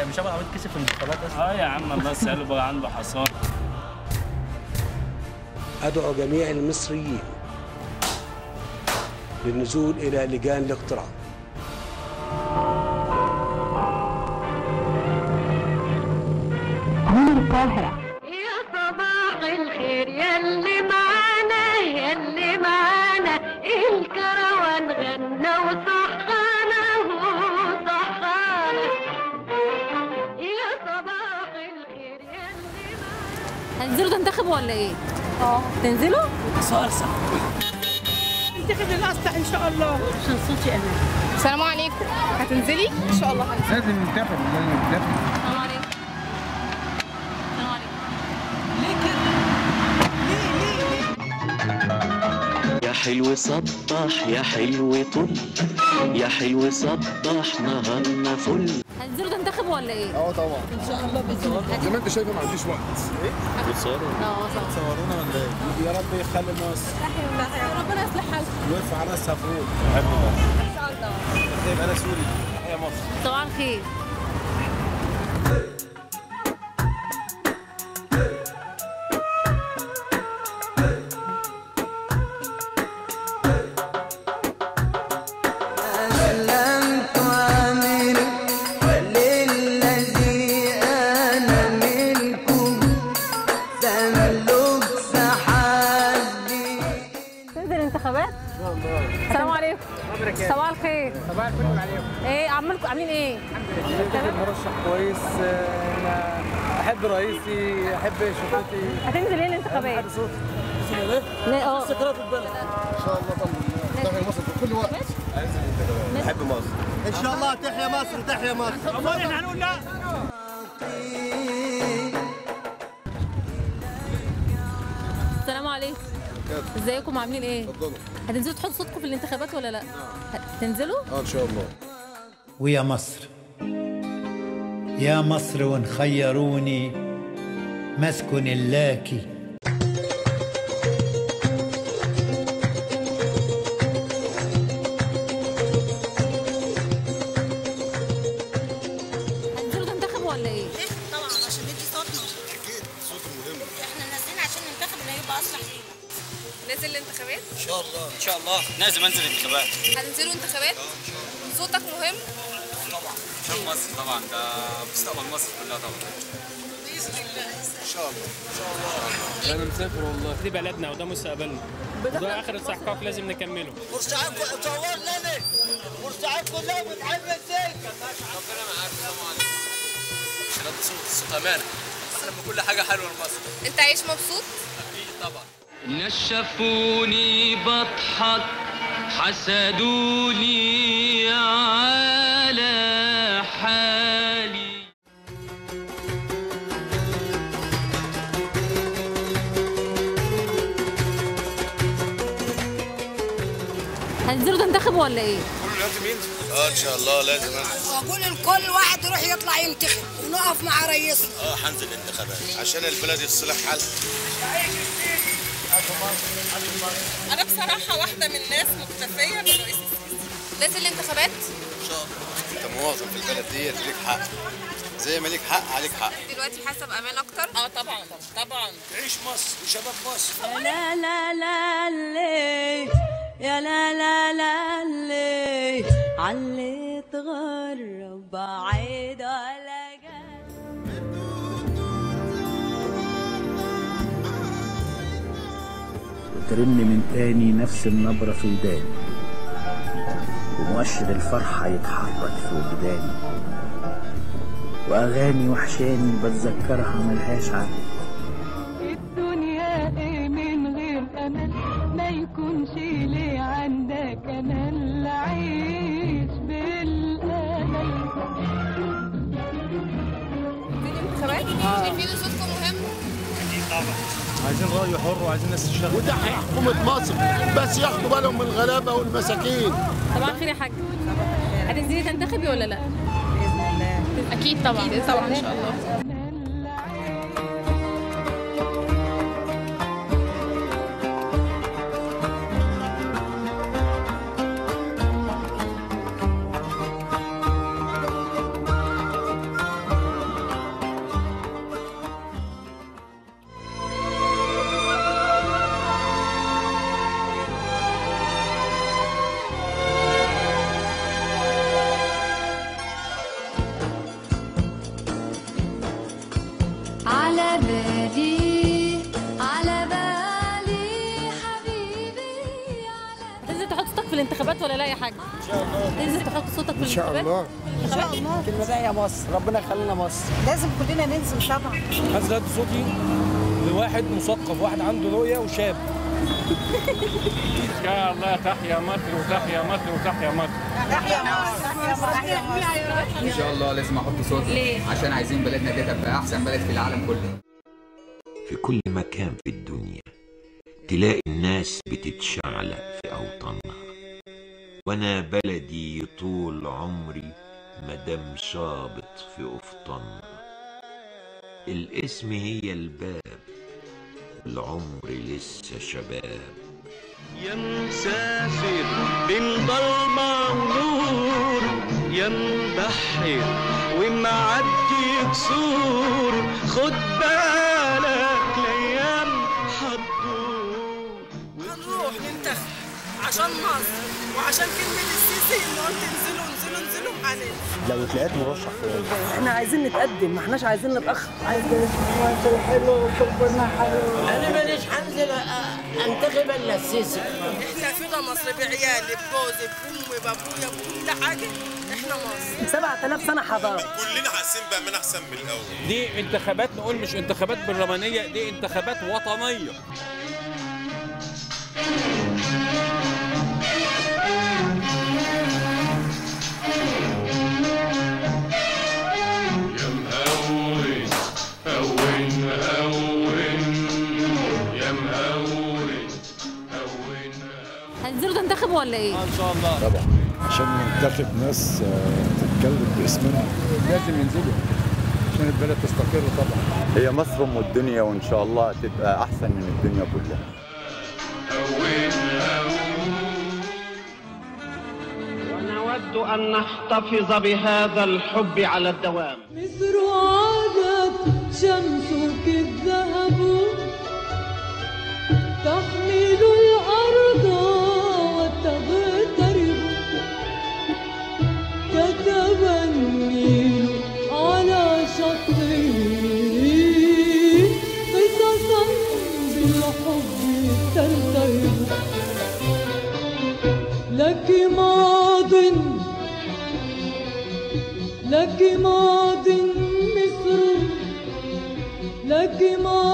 مش عارف عملت كسب في الانتخابات اصلا اه يا عم الله يسهله بقى عنده حصان أدعو جميع المصريين للنزول إلى لجان الاقتراع يا صباح الخير يلي معانا يلي معانا الكروان غنى وصحانا وصحانا يا صباح الخير يلي معانا هتنزلوا تنتخبوا ولا ايه؟ اه تنزلوا؟ السلام عليكم هتنزلي ان شاء الله هنزل لازم ننتخب لازم ننتخب السلام عليكم السلام عليكم يا حلو صبح يا حلو طل يا حلو صبح نهارنا فل هتنزلوا تنتخبوا ولا ايه؟ اه طبعا ان شاء الله باذن الله زي ما انت شايفه ما عنديش وقت اه صح صورونا ولا ايه؟ يا رب يخلي مصر ربنا يصلح حالكم ويرفع على السفروت طيب انا سوري يا مصر صباح الخير أسلمت أمري للذي أنا ملكه تملك سحابي تنزل انتخابات؟ السلام عليكم صباح الخير صباح الفل عليكم ايه عمالكم عاملين ايه؟ كان مرشح كويس انا احب رئيسي احب شرطتي هتنزل ايه الانتخابات؟ لا اه استقرار في البلد ان شاء الله طبعا داخل مصر في كل وقت بحب مصر ان شاء الله تحيا مصر تحيا مصر والله احنا هنقول لا السلام عليكم ازيكم عاملين ايه؟ اتفضلوا هتنزلوا تحطوا صوتكم في الانتخابات ولا لا؟ هتنزلوا؟ اه ان شاء الله ويا مصر يا مصر وان خيروني مسكن اللاكي هتنزلوا تنتخبوا ولا ايه؟ طبعا عشان ندي صوتنا اكيد صوت مهم احنا نازلين عشان ننتخب اللي هيبقى اصلح لينا نازل الانتخابات ان شاء الله ان شاء الله لازم انزل انتخابات هتنزلوا انتخابات صوتك مهم عشان مصر طبعا ده مستقبل مصر كلها طبعا انا مسافر والله دي بلدنا وده مستقبلنا وده اخر استحقاق لازم نكمله بورسعيد تصور لنا بورسعيد كلها بتحب ازاي ربنا معاك طبعا عشان صوت الصوت امانه احنا كل حاجه حلوه لمصر انت عايش مبسوط اكيد طبعا نشفوني بضحك حسدوني على حالي هتنزلوا تنتخبوا ولا ايه؟ اه ان شاء الله لازم انزل واقول لكل واحد يروح يطلع ينتخب ونقف مع رئيسنا اه هنزل انتخابات عشان البلد يصلح حالها انا بصراحه واحده من الناس مكتفيه بالرئيس نازل الانتخابات ان شاء الله انت مواطن في البلد ديت ليك حق زي ما ليك حق عليك حق دلوقتي حاسه بامان اكتر اه طبعا طبعا عيش مصر وشباب مصر لا لا لا لي يا لا لا لا لي علي تغرب بعيد ولا جاي وترن من تاني نفس النبرة في وداني ومؤشر الفرحة يتحرك في وجداني وأغاني وحشاني بتذكرها ملهاش عدد الدنيا ايه من غير امل ما يكونش ليه عندك امل عيش بالامل انتخابات شايفين إن صوتكم مهم عايزين راي حر وعايزين ناس تشتغل وده حكومة مصر بس ياخدوا بالهم من الغلابة والمساكين صباح الخير يا حاج هتنزلي تنتخبي ولا لا؟ اكيد طبعا طبعا ان شاء الله هتنزل تحط صوتك في ان شاء الانتخابات؟ الله ان شاء الله كلمه بقى يا مصر ربنا يخلينا مصر لازم كلنا ننزل طبعا عايز ادي صوتي لواحد مثقف واحد عنده رؤيه وشاب ان شاء الله تحيا مصر وتحيا مصر وتحيا مصر تحيا مصر تحيا مصر ان شاء الله لازم احط صوتي ليه؟ عشان عايزين بلدنا دي تبقى احسن بلد في العالم كله في كل مكان في الدنيا تلاقي الناس بتتشعلق في أوطانها وأنا بلدي طول عمري مدام شابط في أفطانها الاسم هي الباب العمر لسه شباب يا مسافر بين ضلمة ونور يا مبحر ومعدي كسور خد بالك الايام هتدور هنروح ننتخب عشان مصر وعشان كلمة السيسي اللي قلت انزلوا انزلوا انزلوا علينا لو اتلقيت مرشح احنا عايزين نتقدم ما احناش عايزين نتأخر عايزين مصر حلو وكبرنا حلو انا ماليش هنزل انتخب الا السيسي احنا فينا مصر بعيالي بجوزي بامي بابويا بكل حاجة احنا مصر 7000 سنة حضارة كلنا حاسين بأمان أحسن من الأول دي انتخابات نقول مش انتخابات برلمانيه دي انتخابات وطنيه يا مهون هون هون يا مهون هتنزلوا تنتخبوا ولا ايه؟ ان شاء الله طبعا عشان ننتخب ناس آه، تتكلم باسمنا لازم ينزلوا عشان البلد تستقر طبعا هي مصر ام الدنيا وان شاء الله تبقى احسن من الدنيا كلها ونود أن نحتفظ بهذا الحب على الدوام مصر عادت شمسك الذهب تحمل الأرض وتغترب كتب النيل على شطه قصصا بالحب تلتهب لك ماض لك ماض مصر لك ماض